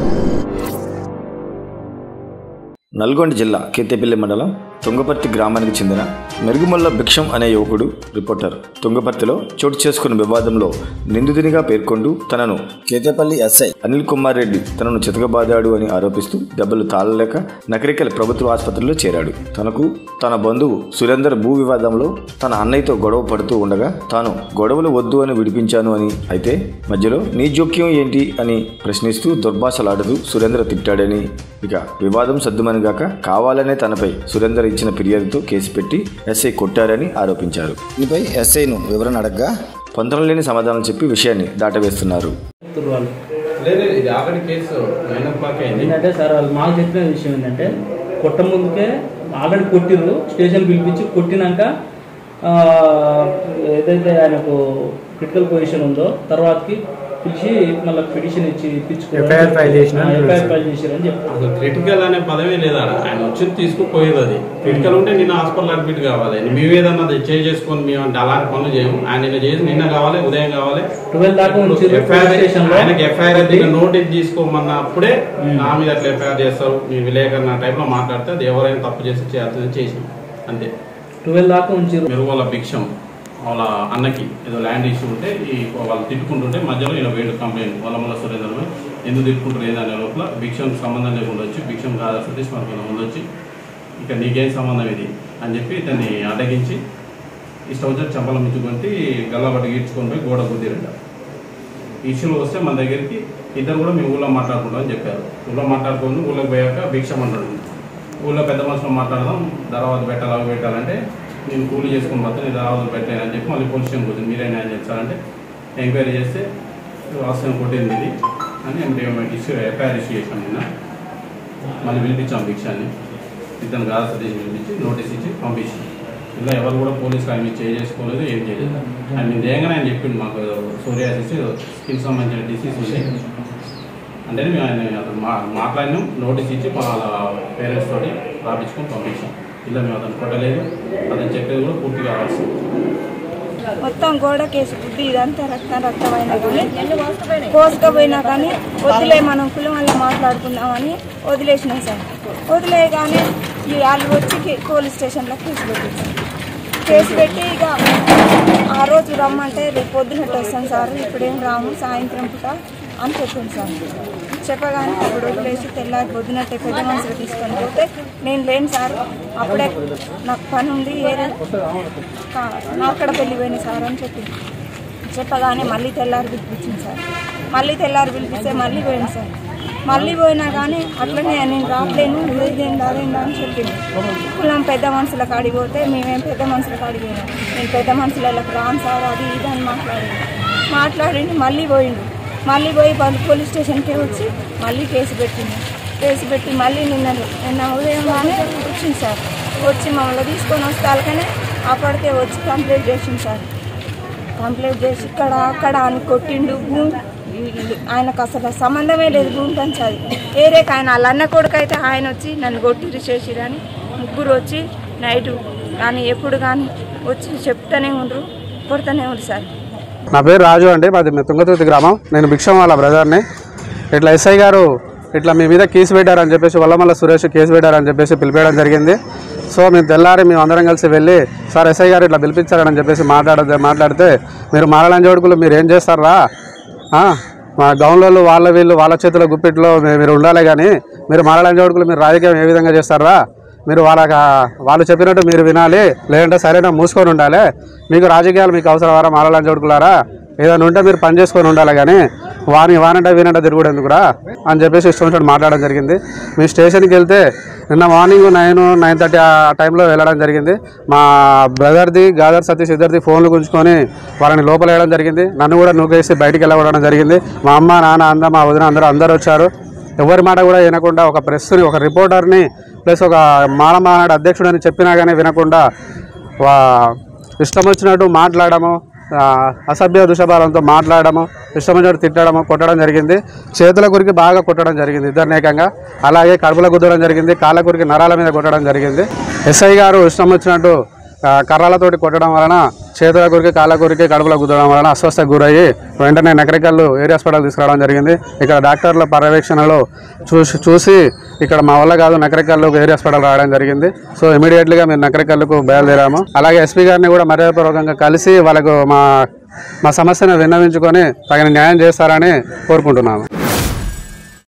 నల్గొండ జిల్లా కేతేపల్లి మండలం తుంగపర్తి గ్రామానికి చెందిన మెరుగుమల్ల భిక్షం అనే యువకుడు రిపోర్టర్ తుంగపర్తిలో చోటు చేసుకున్న వివాదంలో నిందితునిగా పేర్కొంటూ తనను కేతేపల్లి ఎస్ఐ అనిల్ కుమార్ రెడ్డి తనను చితకబాదాడు అని ఆరోపిస్తూ దెబ్బలు తాళలేక నకరికల్ ప్రభుత్వ ఆసుపత్రిలో చేరాడు తనకు తన బంధువు సురేందర్ భూ వివాదంలో తన అన్నయ్యతో గొడవ పడుతూ ఉండగా తాను గొడవలు వద్దు అని విడిపించాను అని అయితే మధ్యలో నీ జోక్యం ఏంటి అని ప్రశ్నిస్తూ దుర్భాషలాడుతూ సురేంద్ర తిట్టాడని ఇక వివాదం సద్దుమనిగాక కావాలనే తనపై సురేందర్ ఇచ్చిన ఫిర్యాదుతో కేసు పెట్టి ఎస్ఐ కొట్టారని ఆరోపించారు దీనిపై ఎస్ఐను వివరణ అడగ్గా పొందడం లేని సమాధానం చెప్పి విషయాన్ని దాటవేస్తున్నారు చెప్తుర్రు వాళ్ళు లేదు లేదు, ఇది already case nine o'clock అయింది ఏంటంటే సార్ వాళ్ళు మాకు చెప్పిన విషయం ఏంటంటే కొట్ట ముందుకే ఆల్రెడీ కొట్టిర్రు స్టేషన్ పిలిపించి కొట్టినాక ఆ, ఏదైతే ఆయనకు క్రిటికల్ పొజిషన్ ఉందో తర్వాతకి పిలిచి మళ్ళీ పిటిషన్ ఇచ్చి FIR file చేసినా అని ఎఫ్ఐఆర్ తెలుసు. ఫైల్ చేసిరని చెప్పారు అసలు క్రిటికల్ అనే పదమే లేదా ఆయన వచ్చి తీసుకుపోయేది అది క్రిటికల్ ఉంటే నిన్న హాస్పిటల్ అడ్మిట్ కావాలి మేము ఏదన్నా అది చేంజ్ చేసుకొని మేము అంటే అలాంటి పనులు చేయము ఆయన నిన్న చేసి నిన్న కావాలి ఉదయం కావాలి ట్వెల్వ్ దాకా ఉంచిర్రు ఎఫ్ఐఆర్ స్టేషన్ లో ఆయనకి ఎఫ్ఐఆర్ అయితే నోటీస్ తీసుకోమన్నప్పుడే నా మీద అట్లా ఎఫ్ఐఆర్ చేస్తారు మీ విలేకరణ టైప్లో మాట్లాడితే అది ఎవరైనా తప్పు చేసి చేయాల్సింది చేసాం అంతే ట్వెల్వ్ దాకా ఉంచిర్రు మెరుగు వాళ్ళ భిక్షం వాళ్ళ అన్నకి ఏదో ల్యాండ్ ఇష్యూ ఉంటే ఈ వాళ్ళు తిట్టుకుంటుంటే మధ్యలో ఈయన వేడు కంప్లైంట్ వాళ్ళ మళ్ళీ సురేంద్ర ఎందుకు తిట్టుకుంటారు ఏందనే లోపల భిక్షం సంబంధం లేకుండా వచ్చి భిక్షం కాదా సతీష్ మనకు ముందు వచ్చి ఇక నీకేం సంబంధం ఇది అని చెప్పి దాన్ని అడ్డగించి ఇష్టం వచ్చి చెంపల మించుకొని గల్లబట్ట గీడ్చుకొని పోయి గోడ కుదిరంట ఇష్యూలు వస్తే మన దగ్గరికి ఇద్దరు కూడా మేము ఊళ్ళో మాట్లాడుకుంటామని చెప్పారు ఊళ్ళో మాట్లాడుకొని ఊళ్ళోకి పోయాక భిక్షం అంటాడు ఊళ్ళో పెద్ద మనుషులు మాట్లాడదాం తర్వాత పెట్టాలి అవి పెట్టాలంటే నేను కూలీ చేసుకుని పోతే నేను తర్వాత పెట్టానని చెప్పి మళ్ళీ పోలీస్ స్టేషన్ కూర్చొని మీరే న్యాయం చేస్తారంటే ఎంక్వైరీ చేస్తే వాస్తవం కొట్టింది ఇది అని ఎండి ఇష్యూ ఎఫ్ఐఆర్ ఇష్యూ చేసాం నిన్న మళ్ళీ పిలిపించాం భిక్షాన్ని ఇతను కాదు సతీష్ పిలిపించి నోటీస్ ఇచ్చి పంపించాం ఇలా ఎవరు కూడా పోలీసులు ఆయన మీద చేసుకోలేదు ఏం చేయలేదు ఆయన మేము చేయగానే ఆయన చెప్పిండు మాకు సోరియాసిస్ స్కిన్ సంబంధించిన డిసీజ్ ఉంది అంటే మేము ఆయన అతను మా మాట్లాడినాం నోటీస్ ఇచ్చి మా వాళ్ళ పేరెంట్స్ తోటి రాపించుకొని పంపించాం ఇలా మేము అతను కొట్టలేదు అతను చెప్పేది కూడా పూర్తిగా అవసరం మొత్తం గోడ కేసు బుద్ధి ఇదంతా రక్తం రక్తమైనా కానీ కోసుకపోయినా కానీ వదిలే మనం కులం వల్ల మాట్లాడుకుందామని వదిలేసినాం సార్ వదిలే కానీ ఈ వాళ్ళు వచ్చి కే- పోలీస్ స్టేషన్లో కేసు పెట్టేసారు కేసు పెట్టి ఇక ఆ రోజు రమ్మంటే రేపు పొద్దునట్టు వస్తాం సార్ ఇప్పుడేం రాము సాయంత్రం పూట అని చెప్పింది సార్ చెప్పగానే అప్పుడు వదిలేసి తెల్లారి పొద్దునట్టే పెద్ద మనుషులు తీసుకొని పోతే నేను లేను సార్ అప్పుడే నాకు పని ఉంది ఏదో నా అక్కడ పెళ్లి పోయిన సార్ అని చెప్పింది చెప్పగానే మళ్ళీ తెల్లారి పిలిపించింది సార్ మళ్ళీ తెల్లారి పిలిపిస్తే మళ్ళీ పోయింది సార్ మళ్ళీ పోయినా కానీ అట్లనే నేను రావట్లేను ఇదేం అదేందా అని చెప్పింది కులం పెద్ద మనుషుల కాడికి పోతే మేమేం పెద్ద మనుషుల కాడికి పోయినాం నేను పెద్ద మనుషులకు రాను సార్ అది ఇది అని మాట్లాడింది మాట్లాడింది మళ్ళీ పోయిండు మళ్ళీ పోయి వాళ్ళు పోలీస్ స్టేషన్కి వచ్చి మళ్ళీ కేసు పెట్టింది కేసు పెట్టి మళ్ళీ నిన్న నిన్న ఉదయంగానే వచ్చింది సార్ వచ్చి మమ్మల్ని తీసుకొని వస్తాకనే అప్పటికే వచ్చి కంప్లైంట్ చేసింది సార్ కంప్లైంట్ చేసి ఇక్కడ అక్కడ అని కొట్టిండు భూమి ఆయనకు అసలు సంబంధమే లేదు భూమి పంచాది ఏరేక ఆయన వాళ్ళ అన్న కొడుకు అయితే ఆయన వచ్చి నన్ను కొట్టిరు చేసిరని ముగ్గురు వచ్చి నైట్ కానీ ఎప్పుడు కానీ వచ్చి చెప్తానే ఉండరు కొడుతూనే ఉండరు సార్ నా పేరు రాజు అండి మాది మీ తుంగతుర్తి గ్రామం నేను భిక్షం వాళ్ళ బ్రదర్ని ఇట్లా ఎస్ఐ గారు ఇట్లా మీ మీద కేసు పెట్టారని చెప్పేసి వల్లమల్ల సురేష్ కేసు పెట్టారని చెప్పేసి పిలిపేయడం జరిగింది సో మేము తెల్లారి మేము అందరం కలిసి వెళ్ళి సార్ ఎస్ఐ గారు ఇట్లా పిలిపించారని చెప్పేసి మాట్లాడ మాట్లాడితే మీరు మారలం జోడుకులు మీరు ఏం చేస్తారా ఆ, మా గౌన్లలో వాళ్ళ వీళ్ళు వాళ్ళ చేతిలో గుప్పిట్లో మీ- మీరు ఉండాలి కానీ మీరు మారలం జోడుకులు మీరు రాజకీయం ఏ విధంగా చేస్తారా మీరు వాళ్ళ వాళ్ళు చెప్పినట్టు మీరు వినాలి లేదంటే సరైన మూసుకొని ఉండాలి మీకు రాజకీయాలు మీకు అవసరమారా మారలని చూడుకులారా ఏదైనా ఉంటే మీరు పని చేసుకొని ఉండాలి కానీ వాని వానంట వీనంట తిరుగుడు ఎందుకురా అని చెప్పేసి ఇష్టం వచ్చినట్టు మాట్లాడడం జరిగింది మీ స్టేషన్కి వెళ్తే నిన్న మార్నింగ్ నైన్ నైన్ థర్టీ ఆ టైంలో వెళ్ళడం జరిగింది మా బ్రదర్ది గాదర్ సతీష్ ఇద్దరిది ఫోన్లు గుంజుకొని వాళ్ళని లోపల వేయడం జరిగింది నన్ను కూడా నూకేసి బయటికి వెళ్ళవడం జరిగింది మా అమ్మ నాన్న అంద మా వదిన అందరూ అందరూ వచ్చారు ఎవరి మాట కూడా వినకుండా ఒక ప్రెస్ని ఒక రిపోర్టర్ని ప్లస్ ఒక మాలమానాడు అధ్యక్షుడని చెప్పినా కానీ వినకుండా వా- ఇష్టం వచ్చినట్టు మాట్లాడము ఆ, అసభ్య దుషభాలంతో మాట్లాడము ఇష్టం వచ్చినట్టు తిట్టడము కొట్టడం జరిగింది చేతుల గురికి బాగా కొట్టడం జరిగింది ఇద్దరిని ఏకంగా అలాగే కడుపుల గుద్దడం జరిగింది కాళ్ళ గురికి నరాల మీద కొట్టడం జరిగింది ఎస్ఐ గారు ఇష్టం వచ్చినట్టు ఆ, కర్రలతోటి కొట్టడం వలన చేతుల కొరికి కాళ్ళ కొరికి కడుపులో గుద్దడం వలన అస్వస్థకు గురయ్యి వెంటనే నకరికల్లు ఏరియా హాస్పిటల్ తీసుకురావడం జరిగింది ఇక్కడ డాక్టర్ల పర్యవేక్షణలో చూసి చూసి ఇక్కడ మా వల్ల కాదు నకరికల్లు ఏరియా హాస్పిటల్ రావడం జరిగింది సో ఇమీడియట్లీగా మేము నకరికల్లుకు బయలుదేరాము అలాగే ఎస్పీ గారిని కూడా మర్యాదపూర్వకంగా కలిసి వాళ్ళకు మా మా సమస్యను విన్నవించుకొని తగిన న్యాయం చేస్తారని కోరుకుంటున్నాము